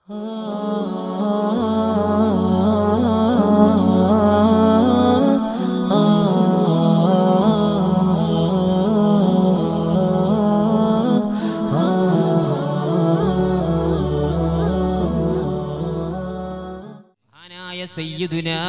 മഹാനായ സയ്യിദുനാ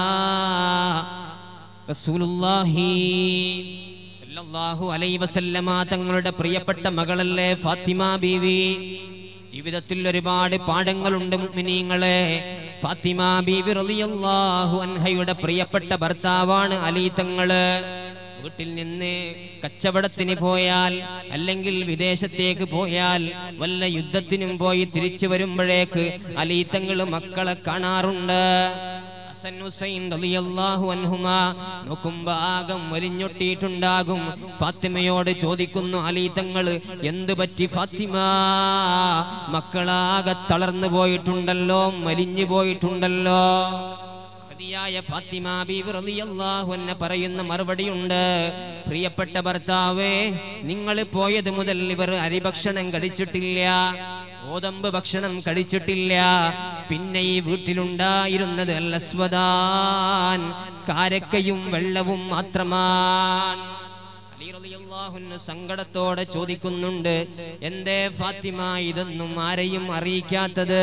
റസൂലുള്ളാഹി സല്ലല്ലാഹു അലൈഹി വസല്ലമ തങ്ങളുടെ പ്രിയപ്പെട്ട മകളല്ലേ ഫാത്തിമ ബീവി ജീവിതത്തിൽ ഒരുപാട് പാഠങ്ങളുണ്ട് മുഅ്മിനീങ്ങളെ ഫാത്തിമ ബീവി റളിയല്ലാഹു അൻഹയുടെ പ്രിയപ്പെട്ട ഭർത്താവാണ് അലി തങ്ങള് വീട്ടിൽ നിന്ന് കച്ചവടത്തിന് പോയാൽ അല്ലെങ്കിൽ വിദേശത്തേക്ക് പോയാൽ വല്ല യുദ്ധത്തിനും പോയി തിരിച്ചു വരുമ്പോഴേക്ക് അലീത്തങ്ങൾ മക്കളെ കാണാറുണ്ട് ഹസൻ ഹുസൈൻ റളിയല്ലാഹു അൻഹുമാ നോക്കുമ്പോ ആകം വലിഞ്ഞൊട്ടിയിട്ടുണ്ടാകും ഫാത്തിമയോട് ചോദിക്കുന്നു അലീത്തങ്ങൾ എന്ത് പറ്റി ഫാത്തിമ മക്കളാകെ തളർന്നു പോയിട്ടുണ്ടല്ലോ മലിഞ്ഞു പോയിട്ടുണ്ടല്ലോ മഹതിയായ ഫാത്തിമ ബീവി റളിയല്ലാഹു അൻഹ പറയുന്ന മറുപടിയുണ്ട് പ്രിയപ്പെട്ട ഭർത്താവേ നിങ്ങൾ പോയത് മുതൽ ഇവർ അരിഭക്ഷണം കഴിച്ചിട്ടില്ല ഗോതമ്പ് ഭക്ഷണം കഴിച്ചിട്ടില്ല പിന്നെ ഈ വീട്ടിലുണ്ടായിരുന്നത് അല്ലസ്വദാൻ കാരക്കയും വെള്ളവും മാത്രമാണ് അലി റളിയല്ലാഹു അൻഹു സങ്കടത്തോടെ ചോദിക്കുന്നുണ്ട് എന്തേ ഫാത്തിമ ഇതൊന്നും ആരെയും അറിയിക്കാത്തത്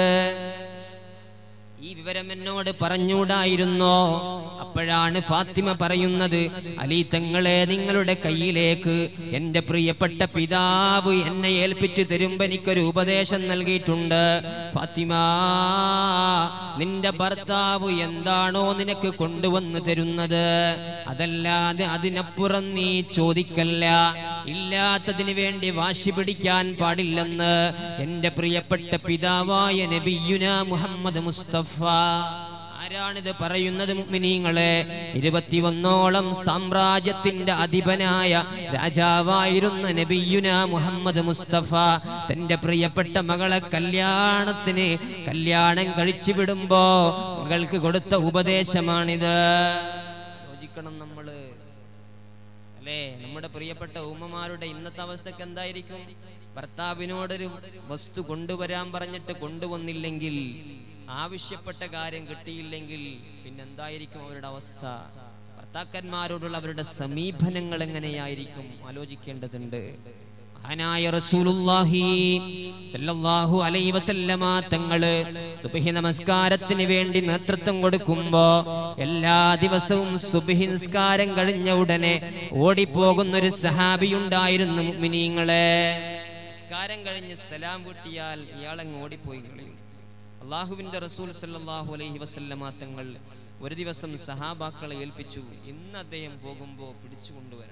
ഈ വിവരം എന്നോട് പറഞ്ഞൂടായിരുന്നോ അപ്പോഴാണ് ഫാത്തിമ പറയുന്നത് അലി തങ്ങളെ നിങ്ങളുടെ കയ്യിലേക്ക് എന്റെ പ്രിയപ്പെട്ട പിതാവ് എന്നെ ഏൽപ്പിച്ചു തരുമ്പോ എനിക്കൊരു ഉപദേശം നൽകിയിട്ടുണ്ട് ഫാത്തിമ നിന്റെ ഭർത്താവ് എന്താണോ നിനക്ക് കൊണ്ടുവന്ന് തരുന്നത് അതല്ലാതെ അതിനപ്പുറം നീ ചോദിക്കല്ല ഇല്ലാത്തതിന് വേണ്ടി വാശി പിടിക്കാൻ പാടില്ലെന്ന് എന്റെ പ്രിയപ്പെട്ട പിതാവായ നബിയുന മുഹമ്മദ് മുസ്തഫ ആരാണിത് പറയുന്നത് മുഅ്മിനീങ്ങളെ ഇരുപത്തിയൊന്നോളം സാമ്രാജ്യത്തിന്റെ അധിപനായ രാജാവായിരുന്ന നബിയുന മുഹമ്മദ് മുസ്തഫ തന്റെ പ്രിയപ്പെട്ട മകളെ കല്യാണത്തിന് കല്യാണം കഴിച്ചു വിടുമ്പോ മകൾക്ക് കൊടുത്ത ഉപദേശമാണിത് യോജിക്കണം നമ്മള് അല്ലേ നമ്മുടെ പ്രിയപ്പെട്ട ഉമ്മമാരുടെ ഇന്നത്തെ അവസ്ഥക്ക് എന്തായിരിക്കും ഭർത്താവിനോടൊരു വസ്തു കൊണ്ടുവരാൻ പറഞ്ഞിട്ട് കൊണ്ടുവന്നില്ലെങ്കിൽ ആവശ്യപ്പെട്ട കാര്യം കിട്ടിയില്ലെങ്കിൽ പിന്നെന്തായിരിക്കും അവരുടെ അവസ്ഥ ഭർത്താക്കന്മാരോടുള്ള അവരുടെ സമീപനങ്ങൾ എങ്ങനെയായിരിക്കും ആലോചിക്കേണ്ടതുണ്ട് മഹാനായ റസൂലുള്ളാഹി സല്ലല്ലാഹു അലൈഹി വസല്ലമ തങ്ങള് സുബ്ഹി നമസ്കാരത്തിന് വേണ്ടി നേതൃത്വം കൊടുക്കുമ്പോ എല്ലാ ദിവസവും സുബ്ഹി നിസ്കാരം കഴിഞ്ഞ ഉടനെ ഓടിപ്പോകുന്ന ഒരു സഹാബി ഉണ്ടായിരുന്നു മുഅ്മിനീങ്ങളെ നിസ്കാരം കഴിഞ്ഞ് സലാം വീട്ടിയാൽ ഇയാളങ്ങ് ഓടിപ്പോയി കളയും അള്ളാഹുവിന്റെ റസൂൽ സല്ലല്ലാഹു അലൈഹി വസല്ലമ തങ്ങൾ ഒരു ദിവസം സഹാബാക്കളെ ഏൽപ്പിച്ചു ഇന്ന് അദ്ദേഹം പോകുമ്പോ പിടിച്ചു കൊണ്ടുവരണം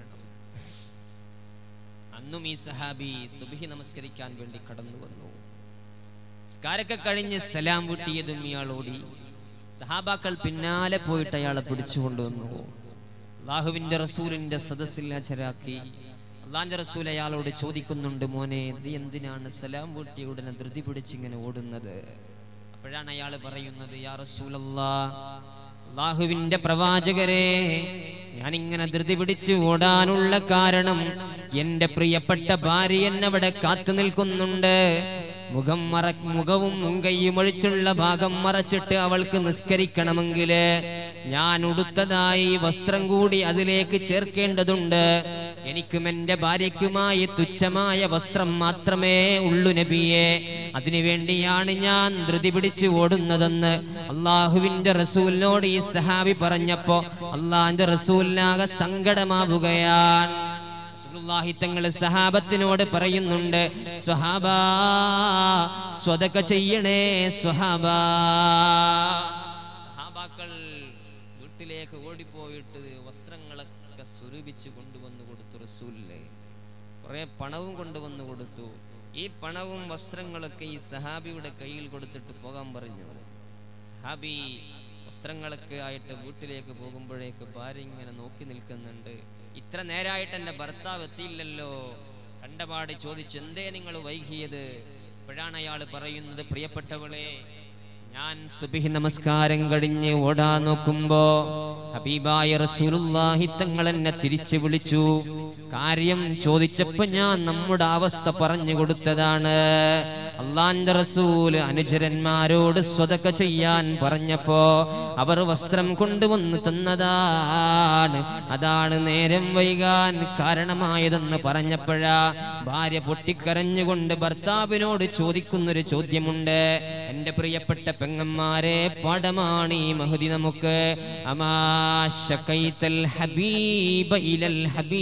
അന്നും ഈ സഹാബി സുബഹി നമസ്കരിക്കാൻ വേണ്ടി കടന്നു വന്നു സ്കാരൊക്കെ കഴിഞ്ഞ് സലാം വീട്ടിയതും ഇയാൾ ഓടി സഹാബാക്കൾ പിന്നാലെ പോയിട്ട് അയാളെ പിടിച്ചു കൊണ്ടുവന്നു അള്ളാഹുവിന്റെ റസൂലിന്റെ സദസ്സിൽ ഹാജരാക്കി അള്ളാന്റെ റസൂൽ അയാളോട് ചോദിക്കുന്നുണ്ട് മോനെ നീ എന്തിനാണ് സലാം വീട്ടിയ ഉടനെ ധൃതി പിടിച്ചിങ്ങനെ ഓടുന്നത് അപ്പോഴാണ് അയാൾ പറയുന്നത് യാ റസൂലല്ലാ അള്ളാഹുവിന്റെ പ്രവാചകരെ ഞാനിങ്ങനെ ധൃതി പിടിച്ച് ഓടാനുള്ള കാരണം എന്റെ പ്രിയപ്പെട്ട ഭാര്യ എന്നവിടെ കാത്തു നിൽക്കുന്നുണ്ട് മുഖം മറ മുഖവും മുങ്കയും ഒഴിച്ചുള്ള ഭാഗം മറച്ചിട്ട് അവൾക്ക് നിസ്കരിക്കണമെങ്കിൽ ഞാൻ ഉടുത്തതായി വസ്ത്രം കൂടി അതിലേക്ക് ചേർക്കേണ്ടതുണ്ട് എനിക്കും എന്റെ ഭാര്യയ്ക്കുമായി തുച്ഛമായ വസ്ത്രം മാത്രമേ ഉള്ളു നബിയെ അതിനുവേണ്ടിയാണ് ഞാൻ ധൃതി പിടിച്ച് ഓടുന്നതെന്ന് അള്ളാഹുവിന്റെ റസൂലിനോട് ഈ സഹാബി പറഞ്ഞപ്പോ അള്ളാഹിന്റെ റസൂലിനാകെ സങ്കടമാവുകയാണ് റസൂലുള്ളാഹി തങ്ങള് സഹാബത്തിനോട് പറയുന്നുണ്ട് സ്വഹാബ സ്വതക ചെയ്യണേ സ്വഹാബ സഹാബാക്കൾ വീട്ടിലേക്ക് ഓടിപ്പോയിട്ട് വസ്ത്രങ്ങളൊക്കെ സ്വരൂപിച്ച് കൊണ്ടുവന്നു കൊടുത്തു റസൂലിനെ കുറെ പണവും കൊണ്ടുവന്നു കൊടുത്തു ഈ പണവും വസ്ത്രങ്ങളൊക്കെ ഈ സഹാബിയുടെ കയ്യിൽ കൊടുത്തിട്ട് പോകാൻ പറഞ്ഞു സഹാബി വസ്ത്രങ്ങളൊക്കെ ആയിട്ട് വീട്ടിലേക്ക് പോകുമ്പോഴേക്ക് ഭാര്യ ഇങ്ങനെ നോക്കി നിൽക്കുന്നുണ്ട് ഇത്ര നേരായിട്ട് എൻ്റെ ഭർത്താവ് എത്തിയില്ലല്ലോ കണ്ടപാട് ചോദിച്ചു എന്തേ നിങ്ങൾ വൈകിയത് ഇപ്പോഴാണ് അയാൾ പറയുന്നത് പ്രിയപ്പെട്ടവളെ ഞാൻ സുബിഹി നമസ്കാരം കഴിഞ്ഞ് ഓടാൻ നോക്കുമ്പോ ഹബീബായ റസൂലുള്ളാഹി തങ്ങൾ എന്നെ തിരിച്ചു വിളിച്ചു കാര്യം ചോദിച്ചപ്പോ ഞാൻ നമ്മുടെ അവസ്ഥ പറഞ്ഞു കൊടുത്തതാണ് അള്ളാന്റെ റസൂല് അനുചരന്മാരോട് സ്വതക്ക ചെയ്യാൻ പറഞ്ഞപ്പോ അവർ വസ്ത്രം കൊണ്ടുവന്ന് തന്നതാണ് അതാണ് നേരം വൈകാൻ കാരണമായതെന്ന് പറഞ്ഞപ്പോഴാ ഭാര്യ പൊട്ടിക്കരഞ്ഞുകൊണ്ട് ഭർത്താവിനോട് ചോദിക്കുന്നൊരു ചോദ്യമുണ്ട് എന്റെ പ്രിയപ്പെട്ട പെങ്ങന്മാരെ പാഠമാണ് ഈ മഹതി നമുക്ക് അമാശകൈതൽ ഹബീബ ഇലൽ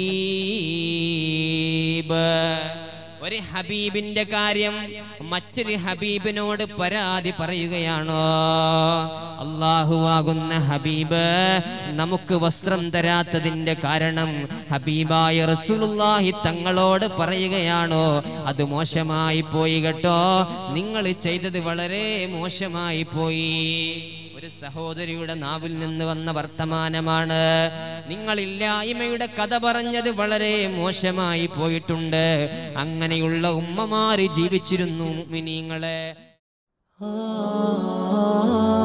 ഹബീബ് ഒരു ഹബീബിന്റെ കാര്യം മറ്റൊരു ഹബീബിനോട് പരാതി പറയുകയാണോ അള്ളാഹുവാകുന്ന ഹബീബ് നമുക്ക് വസ്ത്രം തരാത്തതിന്റെ കാരണം ഹബീബായ റസൂലുള്ളാഹി തങ്ങളോട് പറയുകയാണോ അത് മോശമായി പോയി കേട്ടോ നിങ്ങൾ ചെയ്തത് വളരെ മോശമായി പോയി ഒരു സഹോദരിയുടെ നാവിൽ നിന്ന് വന്ന വർത്തമാനമാണ് നിങ്ങളില്ലായ്മയുടെ കഥ പറഞ്ഞത് വളരെ മോശമായി പോയിട്ടുണ്ട് അങ്ങനെയുള്ള ഉമ്മമാര് ജീവിച്ചിരുന്നു മുഅ്മിനീങ്ങളെ ആ